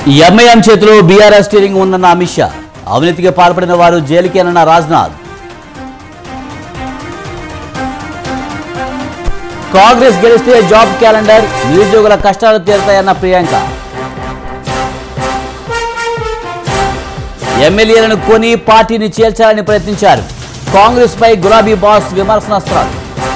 MIM చేతిలో BRS steering ఉందన్న అమిత్ షా అవినీతికి పాల్పడిన వారు జైలుకేనన్న రాజ్నాథ్ కాంగ్రెస్ గెలిస్తే జాబ్ క్యాలెండర్ నిరుద్యోగుల కష్టాలు తీరుతాయన్న ప్రియాంక ఎమ్మెల్యేలను కొని పార్టీని చేల్చాలని ప్రయత్నించారు కాంగ్రెస్ పై గులాబీ బాస్ విమర్శనాస్త్రాలు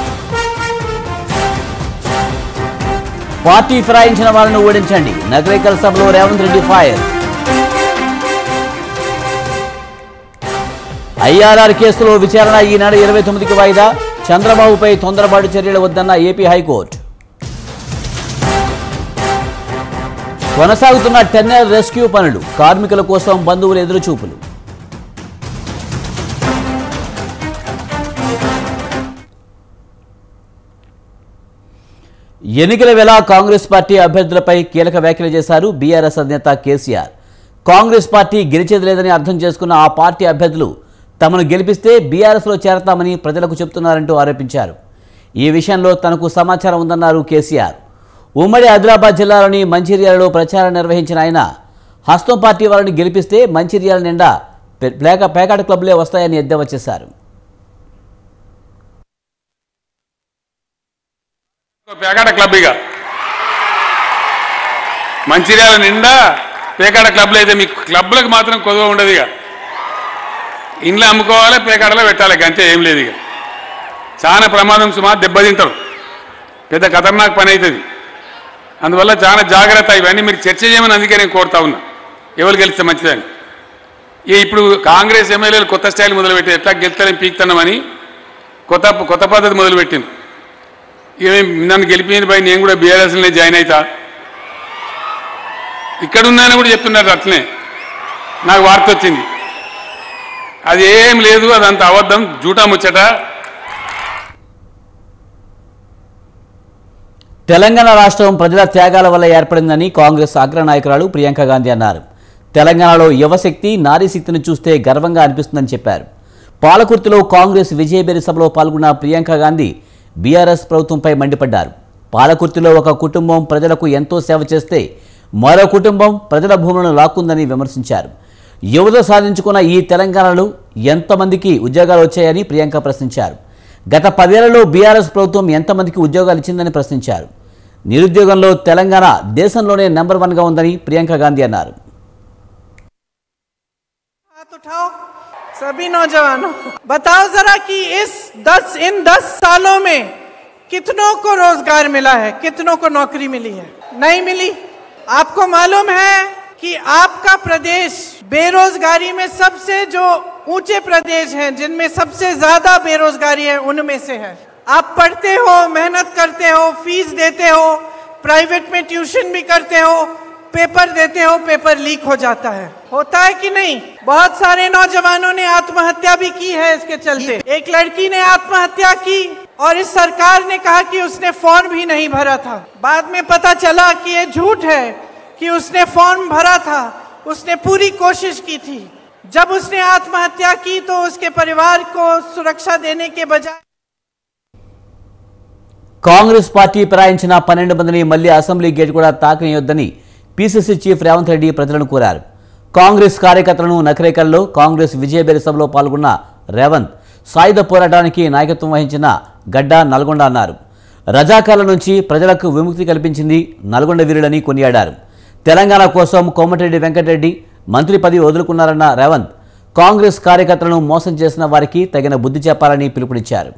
పార్టీ ఫిరాయించిన వారిని ఓడించండి నగరేకల్ సభలో రేవంత్ రెడ్డి ఫైర్ ఐఆర్ఆర్ కేసులో విచారణ ఈ నెల ఇరవై తొమ్మిదికి వాయిదా చంద్రబాబుపై తొందరపాటు చర్యలు వద్దన్న ఏపీ హైకోర్టు కొనసాగుతున్న టెన్నర్ రెస్క్యూ పనులు కార్మికుల కోసం బంధువుల ఎదురుచూపులు ఎన్నికల వేళ కాంగ్రెస్ పార్టీ అభ్యర్థులపై కీలక వ్యాఖ్యలు చేశారు బీఆర్ఎస్ అధినేత కేసీఆర్ కాంగ్రెస్ పార్టీ గెలిచేది లేదని అర్థం చేసుకున్న ఆ పార్టీ అభ్యర్థులు తమను గెలిపిస్తే బీఆర్ఎస్లో చేరతామని ప్రజలకు చెబుతున్నారంటూ ఆరోపించారు ఈ విషయంలో తనకు సమాచారం ఉందన్నారు కేసీఆర్ ఉమ్మడి ఆదిలాబాద్ జిల్లాలోని మంచిర్యాలలో ప్రచారం నిర్వహించిన ఆయన హస్తం పార్టీ వారిని గెలిపిస్తే మంచిర్యాల నిండా పే- ప్లేక పేకాట క్లబ్లే వస్తాయని ఎద్దేవా చేశారు పేకాట క్లబ్ ఇక మంచిర్యాల నిండా పేకాట క్లబ్లు అయితే మీ క్లబ్లకు మాత్రం కొదవ ఉండదు ఇక ఇంట్లో అమ్ముకోవాలి పేకాటలో పెట్టాలి ఇక అంతే ఏం లేదు ఇక చాలా ప్రమాదం సుమా దెబ్బతింటారు పెద్ద ఖతర్నాక్ పని అవుతుంది అందువల్ల చాలా జాగ్రత్త ఇవన్నీ మీరు చర్చ చేయమని అందుకే నేను కోరుతా ఉన్నా ఎవరు గెలిస్తే మంచిదని ఇక ఇప్పుడు కాంగ్రెస్ ఎమ్మెల్యేలు కొత్త స్టైల్ మొదలుపెట్టి ఎట్లా గెలుస్తారని పీక్తున్నామని కొత్త కొత్త పద్ధతి మొదలుపెట్టింది ఇక మేము నన్ను గెలిపిన పై నేను కూడా బీఆర్ఎస్లోనే జాయిన్ అవుతా ఇక్కడ ఉన్నానని కూడా చెప్తున్నారు అట్లనే నాకు వార్త వచ్చింది అది ఏం లేదు అదంత అబద్ధం జూటా ముచ్చట తెలంగాణ రాష్ట్రం ప్రజల త్యాగాల వల్ల ఏర్పడిందని కాంగ్రెస్ అగ్రనాయకురాలు ప్రియాంక గాంధీ అన్నారు తెలంగాణలో యువశక్తి నారీ శక్తిని చూస్తే గర్వంగా అనిపిస్తుందని చెప్పారు పాలకుర్తిలో కాంగ్రెస్ విజయబేరి సభలో పాల్గొన్న ప్రియాంక గాంధీ బీఆర్ఎస్ ప్రభుత్వంపై మండిపడ్డారు పాలకుర్తిలో ఒక కుటుంబం ప్రజలకు ఎంతో సేవ చేస్తే మరో కుటుంబం ప్రజల భూములను లాక్కుందని విమర్శించారు యువత సాధించుకున్న ఈ తెలంగాణలో ఎంతమందికి ఉద్యోగాలు వచ్చాయని ప్రియాంక ప్రశ్నించారు గత పదేళ్లలో బీఆర్ఎస్ ప్రభుత్వం ఎంతమందికి ఉద్యోగాలు ఇచ్చిందని ప్రశ్నించారు నిరుద్యోగంలో తెలంగాణ దేశంలోనే నెంబర్ వన్గా ఉందని ప్రియాంక గాంధీ అన్నారు हाथ उठाओ सभी नौजवानों बताओ जरा कि इस दस इन दस सालों में कितनों को रोजगार मिला है कितनों को नौकरी मिली है नहीं मिली आपको मालूम है कि आपका प्रदेश बेरोजगारी में सबसे जो ऊंचे प्रदेश हैं जिनमें सबसे ज्यादा बेरोजगारी है उनमें से है आप पढ़ते हो मेहनत करते हो फीस देते हो प्राइवेट में ट्यूशन भी करते हो पेपर देते हो पेपर लीक हो जाता है होता है कि नहीं बहुत सारे नौजवानों ने आत्महत्या भी की है इसके चलते एक लड़की ने आत्महत्या की और इस सरकार ने कहा कि उसने फॉर्म भी नहीं भरा था बाद में पता चला कि ये झूठ है कि उसने फॉर्म भरा था उसने पूरी कोशिश की थी जब उसने आत्महत्या की तो उसके परिवार को सुरक्षा देने के बजाय కాంగ్రెస్ పార్టీ ఫిరాయించిన పన్నెండు మందిని మళ్లీ అసెంబ్లీ గేట్ కూడా తాకనియొద్దని పీసీసీ చీఫ్ రేవంత్ రెడ్డి ప్రజలను కోరారు కాంగ్రెస్ కార్యకర్తలను నకరేకల్లో కాంగ్రెస్ విజయబేరి సభలో పాల్గొన్న రేవంత్ సాయుధ పోరాటానికి నాయకత్వం వహించిన గడ్డ నల్గొండ అన్నారు రజాకాల నుంచి ప్రజలకు విముక్తి కల్పించింది నల్గొండ వీరులని కొనియాడారు తెలంగాణ కోసం కోమటిరెడ్డి వెంకటరెడ్డి మంత్రి పదవి వదులుకున్నారన్న రేవంత్ కాంగ్రెస్ కార్యకర్తలను మోసం చేసిన వారికి తగిన బుద్ధి చెప్పాలని పిలుపునిచ్చారు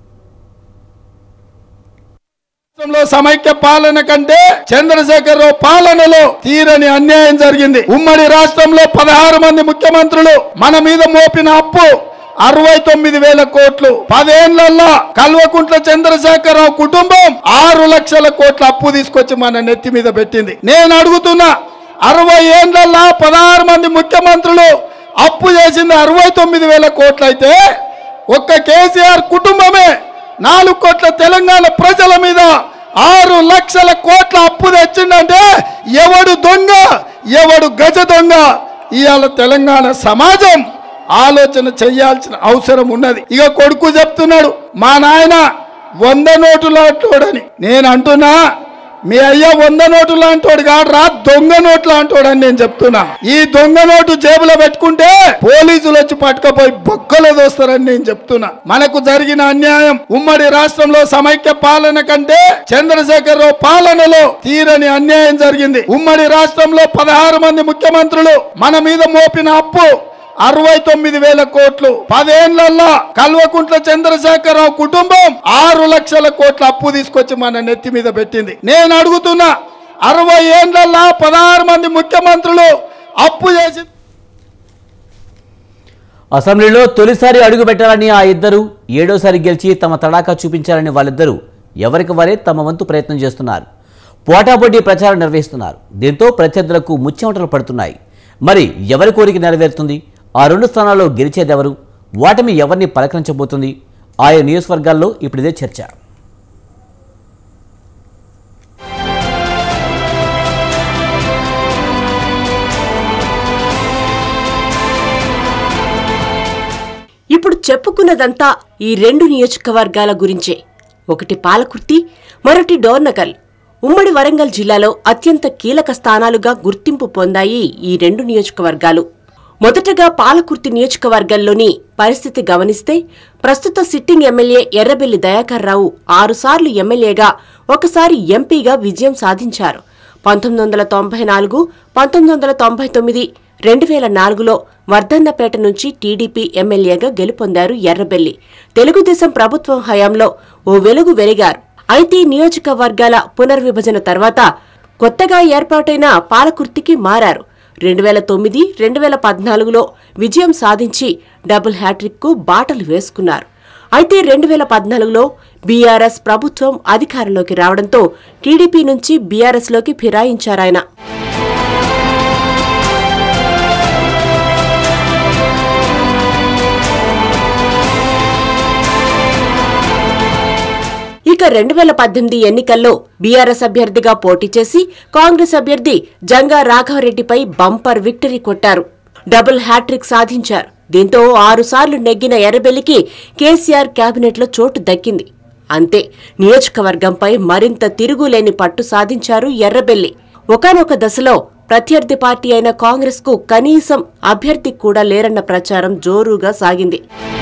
రాష్ట్రంలో సమైక్య పాలన కంటే చంద్రశేఖరరావు పాలనలో తీరని అన్యాయం జరిగింది ఉమ్మడి రాష్ట్రంలో పదహారు మంది ముఖ్యమంత్రులు మన మీద మోపిన అప్పు అరవై తొమ్మిది వేల కోట్లు పదేళ్లలో కల్వకుంట్ల చంద్రశేఖరరావు కుటుంబం ఆరు లక్షల కోట్ల అప్పు తీసుకొచ్చి మన నెత్తి మీద పెట్టింది నేను అడుగుతున్నా అరవై ఏండ్లల్లో పదహారు మంది ముఖ్యమంత్రులు అప్పు చేసింది అరవై తొమ్మిది వేల కోట్లు అయితే ఒక్క కేసీఆర్ కుటుంబమే నాలుగు కోట్ల తెలంగాణ ప్రజల మీద ఆరు లక్షల కోట్ల అప్పు తెచ్చిందంటే ఎవడు దొంగ ఎవడు గజ దొంగ ఇవాళ తెలంగాణ సమాజం ఆలోచన చేయాల్సిన అవసరం ఉన్నది ఇక కొడుకు చెప్తున్నాడు మా నాయన వంద నోటుల తోడని నేను అంటున్నా మీ అయ్య వంద నోటు లాంటోడు కాదు రా దొంగ నోటు లాంటోడు అని నేను చెప్తున్నా ఈ దొంగ నోటు జేబులో పెట్టుకుంటే పోలీసులు వచ్చి పట్టుకపోయి బొక్కలో దోస్తారని నేను చెప్తున్నా మనకు జరిగిన అన్యాయం ఉమ్మడి రాష్ట్రంలో సమైక్య పాలన కంటే చంద్రశేఖరరావు పాలనలో తీరని అన్యాయం జరిగింది ఉమ్మడి రాష్ట్రంలో పదహారు మంది ముఖ్యమంత్రులు మన మీద మోపిన అప్పు అరవై తొమ్మిది వేల కోట్లు పదేళ్లలో కల్వకుంట్ల చంద్రశేఖరరావు కుటుంబం ఆరు లక్షల కోట్ల అప్పు తీసుకొచ్చి మన నెత్తి మీద పెట్టింది నేను అడుగుతున్నా అరవై ఏండ్లల్లో పదహారు మంది ముఖ్యమంత్రులు అప్పు చేసి అసెంబ్లీలో తొలిసారి అడుగు పెట్టాలని ఆ ఇద్దరు ఏడోసారి గెలిచి తమ తడాకా చూపించాలని వాళ్ళిద్దరూ ఎవరికి వారే తమ వంతు ప్రయత్నం చేస్తున్నారు పోటాపోటీ ప్రచారం నిర్వహిస్తున్నారు దీంతో ప్రత్యర్థులకు ముచ్చెమటలు పడుతున్నాయి మరి ఎవరి కోరిక నెరవేరుతుంది ఆ రెండు స్థానాల్లో గెలిచేదెవరు వాటమి ఎవరిని పలకరించబోతుంది ఆయా నియోజకవర్గాల్లో ఇప్పుడు ఇదే చర్చ ఇప్పుడు చెప్పుకున్నదంతా ఈ రెండు నియోజకవర్గాల గురించే ఒకటి పాలకుర్తి మరొకటి డోర్నకల్ ఉమ్మడి వరంగల్ జిల్లాలో అత్యంత కీలక స్థానాలుగా గుర్తింపు పొందాయి ఈ రెండు నియోజకవర్గాలు మొదటగా పాలకుర్తి నియోజకవర్గంలోని పరిస్థితి గమనిస్తే ప్రస్తుత సిట్టింగ్ ఎమ్మెల్యే ఎర్రబెల్లి దయాకర్ రావు ఆరుసార్లు ఎమ్మెల్యేగా ఒకసారి ఎంపీగా విజయం సాధించారు పంతొమ్మిది వందల తొంభై నాలుగు పంతొమ్మిది వందల తొంభై తొమ్మిది రెండు వేల నాలుగులో వర్ధన్నపేట నుంచి టీడీపీ ఎమ్మెల్యేగా గెలుపొందారు ఎర్రబెల్లి తెలుగుదేశం ప్రభుత్వం హయాంలో ఓ వెలుగు వెలిగారు అయితే ఈ నియోజకవర్గాల పునర్విభజన తర్వాత కొత్తగా ఏర్పాటైన పాలకుర్తికి మారారు రెండు వేల తొమ్మిది రెండు వేల పద్నాలుగులో విజయం సాధించి డబుల్ హ్యాట్రిక్కు బాటలు వేసుకున్నారు అయితే రెండు వేల పద్నాలుగులో బీఆర్ఎస్ ప్రభుత్వం అధికారంలోకి రావడంతో టీడీపీ నుంచి బీఆర్ఎస్లోకి ఫిరాయించారాయన ఇక రెండు వేల పద్దెనిమిది ఎన్నికల్లో బీఆర్ఎస్ అభ్యర్థిగా పోటీ చేసి కాంగ్రెస్ అభ్యర్థి జంగా రాఘవరెడ్డిపై బంపర్ విక్టరీ కొట్టారు డబుల్ హ్యాట్రిక్ సాధించారు దీంతో ఆరుసార్లు నెగ్గిన ఎర్రబెల్లికి కేసీఆర్ కేబినెట్లో చోటు దక్కింది అంతే నియోజకవర్గంపై మరింత తిరుగులేని పట్టు సాధించారు ఎర్రబెల్లి ఒకానొక దశలో ప్రత్యర్థి పార్టీ అయిన కాంగ్రెస్ కు కనీసం అభ్యర్థి కూడా లేరన్న ప్రచారం జోరుగా సాగింది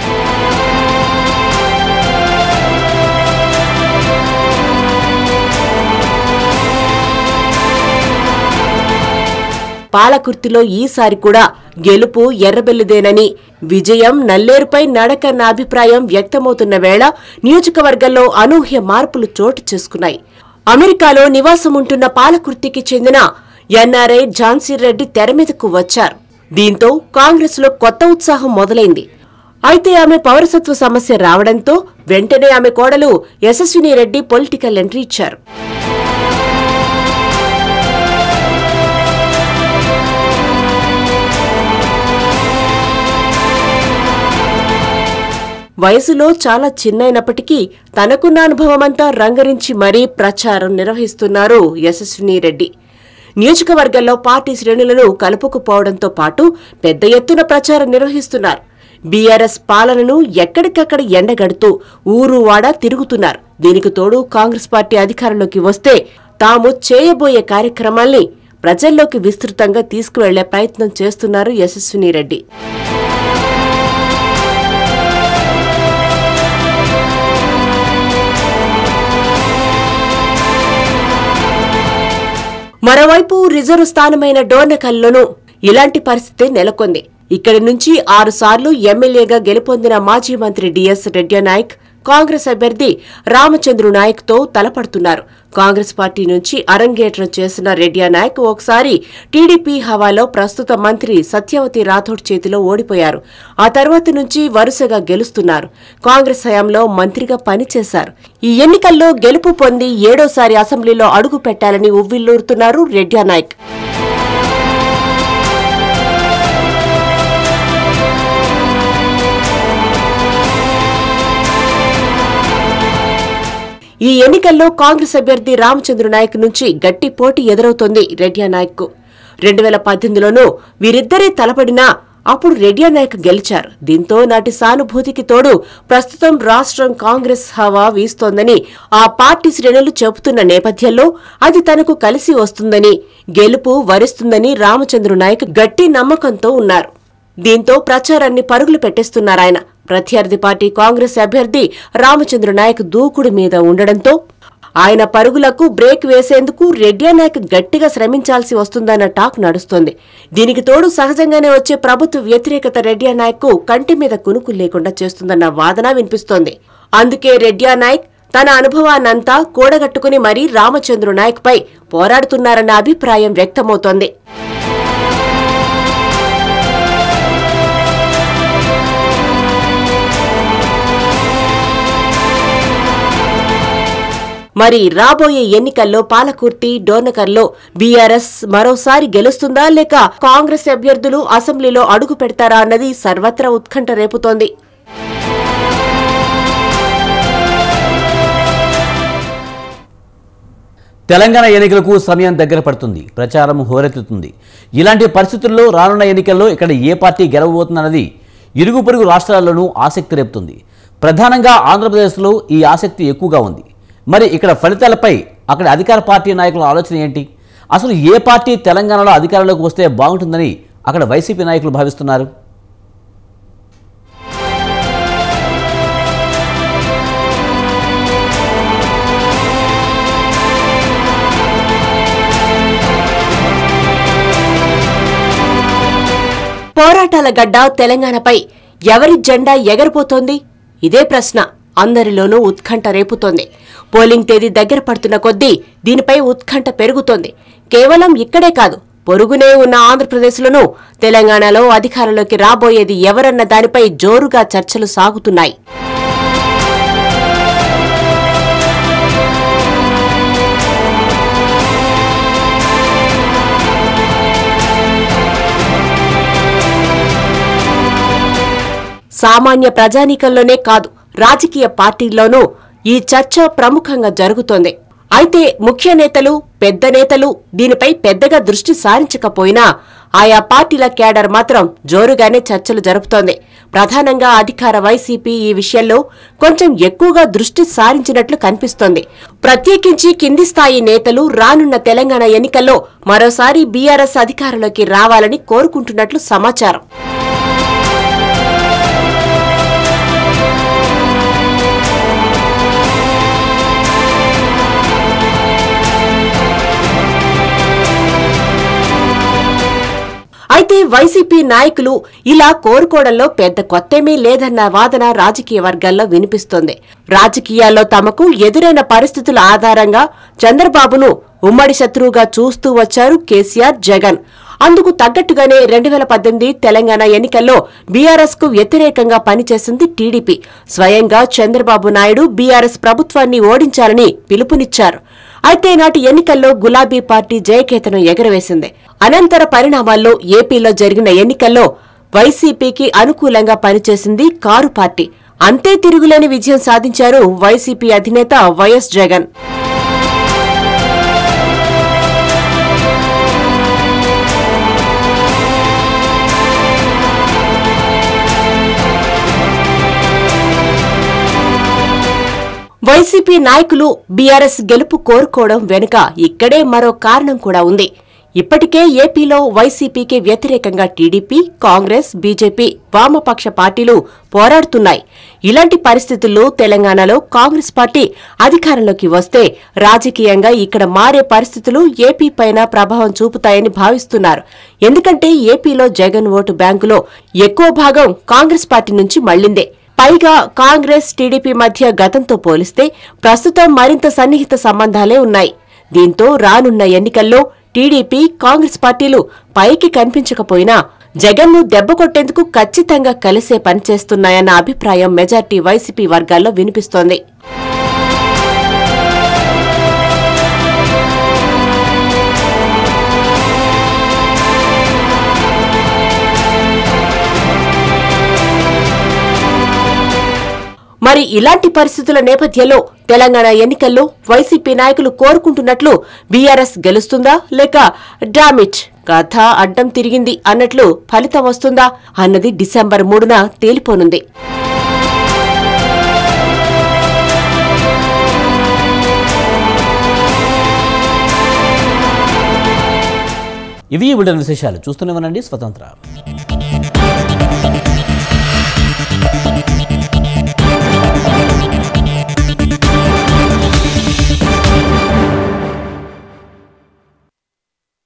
పాలకుర్తిలో ఈసారి కూడా గెలుపు ఎర్రబెల్లిదేనని విజయం నల్లేరుపై నడకన్న అభిప్రాయం వ్యక్తమవుతున్న వేళ నియోజకవర్గంలో అనూహ్య మార్పులు చోటు చేసుకున్నాయి అమెరికాలో నివాసముంటున్న పాలకుర్తికి చెందిన ఎన్ఆర్ఐ ఝాన్సీ రెడ్డి తెర మీదకు వచ్చారు దీంతో కాంగ్రెస్ లో కొత్త ఉత్సాహం మొదలైంది అయితే ఆమె పౌరసత్వ సమస్య రావడంతో వెంటనే ఆమె కోడలు యశస్విని రెడ్డి పొలిటికల్ ఎంట్రీ ఇచ్చారు వయసులో చాలా చిన్నైనప్పటికీ తనకున్న అనుభవమంతా రంగరించి మరీ ప్రచారం నిర్వహిస్తున్నారు యశస్విని రెడ్డి నియోజకవర్గంలో పార్టీ శ్రేణులను కలుపుకుపోవడంతో పాటు పెద్ద ఎత్తున ప్రచారం నిర్వహిస్తున్నారు బీఆర్ఎస్ పాలనను ఎక్కడికక్కడ ఎండగడుతూ ఊరు వాడా తిరుగుతున్నారు దీనికి తోడు కాంగ్రెస్ పార్టీ అధికారంలోకి వస్తే తాము చేయబోయే కార్యక్రమాల్ని ప్రజల్లోకి విస్తృతంగా తీసుకువెళ్లే ప్రయత్నం చేస్తున్నారు యశస్విని రెడ్డి మరోవైపు రిజర్వ్ స్థానమైన డోర్నకల్లోనూ ఇలాంటి పరిస్థితి నెలకొంది ఇక్కడి నుంచి ఆరు సార్లు ఎమ్మెల్యేగా గెలుపొందిన మాజీ మంత్రి డిఎస్ రెడ్డి నాయక్ కాంగ్రెస్ అభ్యర్థి రామచంద్రు నాయక్ తో తలపడుతున్నారు కాంగ్రెస్ పార్టీ నుంచి అరంగేట్రం చేసిన రెడ్డి నాయక్ ఒకసారి టీడీపీ హవాలో ప్రస్తుత మంత్రి సత్యవతి రాథోడ్ చేతిలో ఓడిపోయారు ఆ తర్వాత నుంచి వరుసగా గెలుస్తున్నారు కాంగ్రెస్ హయాంలో మంత్రిగా పనిచేశారు ఈ ఎన్నికల్లో గెలుపు పొంది ఏడోసారి అసెంబ్లీలో అడుగు పెట్టాలని ఉవ్విల్లూరుతున్నారు రెడ్డి నాయక్ ఈ ఎన్నికల్లో కాంగ్రెస్ అభ్యర్థి రామచంద్ర నాయక్ నుంచి గట్టి పోటీ ఎదురవుతోంది రెడ్డి నాయక్ కు రెండు వేల పద్దెనిమిదిలోనూ వీరిద్దరే తలపడినా అప్పుడు రెడ్డి నాయక్ గెలిచారు దీంతో నాటి సానుభూతికి తోడు ప్రస్తుతం రాష్ట్రం కాంగ్రెస్ హవా వీస్తోందని ఆ పార్టీ శ్రేణులు చెబుతున్న నేపథ్యంలో అది తనకు కలిసి వస్తుందని గెలుపు వరిస్తుందని రామచంద్ర నాయక్ గట్టి నమ్మకంతో ఉన్నారు దీంతో ప్రచారాన్ని పరుగులు పెట్టేస్తున్నారాయన ప్రత్యర్థి పార్టీ కాంగ్రెస్ అభ్యర్థి రామచంద్ర నాయక్ దూకుడు మీద ఉండడంతో ఆయన పరుగులకు బ్రేక్ వేసేందుకు రెడ్డి నాయక్ గట్టిగా శ్రమించాల్సి వస్తుందన్న టాక్ నడుస్తోంది దీనికి తోడు సహజంగానే వచ్చే ప్రభుత్వ వ్యతిరేకత రెడ్డి నాయక్ కంటి మీద కునుకు లేకుండా చేస్తుందన్న వాదన వినిపిస్తోంది అందుకే రెడ్డి నాయక్ తన అనుభవాన్నంతా కూడగట్టుకుని మరీ రామచంద్ర నాయక్ పై పోరాడుతున్నారన్న అభిప్రాయం వ్యక్తమవుతోంది మరి రాబోయే ఎన్నికల్లో పాలకుర్తి డోర్నకర్లో బీఆర్ఎస్ మరోసారి గెలుస్తుందా లేక కాంగ్రెస్ అభ్యర్థులు అసెంబ్లీలో అడుగు పెడతారా అన్నది సర్వత్రా ఉత్కంఠ రేపుతోంది తెలంగాణ ఎన్నికలకు సమయం దగ్గర పడుతుంది ప్రచారం హోరెత్తుతుంది ఇలాంటి పరిస్థితుల్లో రానున్న ఎన్నికల్లో ఇక్కడ ఏ పార్టీ గెలవబోతుందన్నది ఇరుగు పొరుగు రాష్ట్రాల్లోనూ ఆసక్తి రేపుతుంది ప్రధానంగా ఆంధ్రప్రదేశ్లో ఈ ఆసక్తి ఎక్కువగా ఉంది మరి ఇక్కడ ఫలితాలపై అక్కడ అధికార పార్టీ నాయకుల ఆలోచన ఏంటి అసలు ఏ పార్టీ తెలంగాణలో అధికారంలోకి వస్తే బాగుంటుందని అక్కడ వైసీపీ నాయకులు భావిస్తున్నారు పోరాటాల గడ్డ తెలంగాణపై ఎవరి జెండా ఎగరబోతోంది ఇదే ప్రశ్న అందరిలోనూ ఉత్కంఠ రేపుతోంది పోలింగ్ తేదీ దగ్గర పడుతున్న కొద్దీ దీనిపై ఉత్కంఠ పెరుగుతోంది కేవలం ఇక్కడే కాదు పొరుగునే ఉన్న ఆంధ్రప్రదేశ్లోనూ తెలంగాణలో అధికారంలోకి రాబోయేది ఎవరన్న దానిపై జోరుగా చర్చలు సాగుతున్నాయి సామాన్య ప్రజానీకంలోనే కాదు రాజకీయ పార్టీల్లోనూ ఈ చర్చ ప్రముఖంగా జరుగుతోంది అయితే ముఖ్య నేతలు పెద్ద నేతలు దీనిపై పెద్దగా దృష్టి సారించకపోయినా ఆయా పార్టీల క్యాడర్ మాత్రం జోరుగానే చర్చలు జరుపుతోంది ప్రధానంగా అధికార వైసీపీ ఈ విషయంలో కొంచెం ఎక్కువగా దృష్టి సారించినట్లు కనిపిస్తోంది ప్రత్యేకించి కింది స్థాయి నేతలు రానున్న తెలంగాణ ఎన్నికల్లో మరోసారి బీఆర్ఎస్ అధికారంలోకి రావాలని కోరుకుంటున్నట్లు సమాచారం అయితే వైసీపీ నాయకులు ఇలా కోరుకోవడంలో పెద్ద కొత్తేమీ లేదన్న వాదన రాజకీయ వర్గాల్లో వినిపిస్తోంది రాజకీయాల్లో తమకు ఎదురైన పరిస్థితుల ఆధారంగా చంద్రబాబును ఉమ్మడి శత్రువుగా చూస్తూ వచ్చారు కేసీఆర్ జగన్ అందుకు తగ్గట్టుగానే రెండు వేల పద్దెనిమిది తెలంగాణ ఎన్నికల్లో బీఆర్ఎస్ కు వ్యతిరేకంగా పనిచేసింది టీడీపీ స్వయంగా చంద్రబాబు నాయుడు బీఆర్ఎస్ ప్రభుత్వాన్ని ఓడించాలని పిలుపునిచ్చారు అయితే నాటి ఎన్నికల్లో గులాబీ పార్టీ జయకేతనం ఎగరవేసింది అనంతర పరిణామాల్లో ఏపీలో జరిగిన ఎన్నికల్లో వైసీపీకి అనుకూలంగా పనిచేసింది కారు పార్టీ అంతే తిరుగులేని విజయం సాధించారు వైసీపీ అధినేత వైఎస్ జగన్ వైసీపీ నాయకులు బీఆర్ఎస్ గెలుపు కోరుకోవడం వెనుక ఇక్కడే మరో కారణం కూడా ఉంది ఇప్పటికే ఏపీలో వైసీపీకి వ్యతిరేకంగా టీడీపీ కాంగ్రెస్ బీజేపీ వామపక్ష పార్టీలు పోరాడుతున్నాయి ఇలాంటి పరిస్థితుల్లో తెలంగాణలో కాంగ్రెస్ పార్టీ అధికారంలోకి వస్తే రాజకీయంగా ఇక్కడ మారే పరిస్థితులు ఏపీ పైన ప్రభావం చూపుతాయని భావిస్తున్నారు ఎందుకంటే ఏపీలో జగన్ ఓటు బ్యాంకులో ఎక్కువ భాగం కాంగ్రెస్ పార్టీ నుంచి మళ్లిందే పైగా కాంగ్రెస్ టీడీపీ మధ్య గతంతో పోలిస్తే ప్రస్తుతం మరింత సన్నిహిత సంబంధాలే ఉన్నాయి దీంతో రానున్న ఎన్నికల్లో టీడీపీ కాంగ్రెస్ పార్టీలు పైకి కనిపించకపోయినా జగన్ను దెబ్బకొట్టేందుకు ఖచ్చితంగా కలిసే పనిచేస్తున్నాయన్న అభిప్రాయం మెజార్టీ వైసీపీ వర్గాల్లో వినిపిస్తోంది మరి ఇలాంటి పరిస్థితుల నేపథ్యంలో తెలంగాణ ఎన్నికల్లో వైసీపీ నాయకులు కోరుకుంటున్నట్లు బీఆర్ఎస్ గెలుస్తుందా లేక డామిట్ కథ అడ్డం తిరిగింది అన్నట్లు ఫలితం వస్తుందా అన్నది డిసెంబర్ మూడున తేలిపోనుంది ఇవి ఈ విషయాలు చూస్తూనే ఉండండి స్వతంత్ర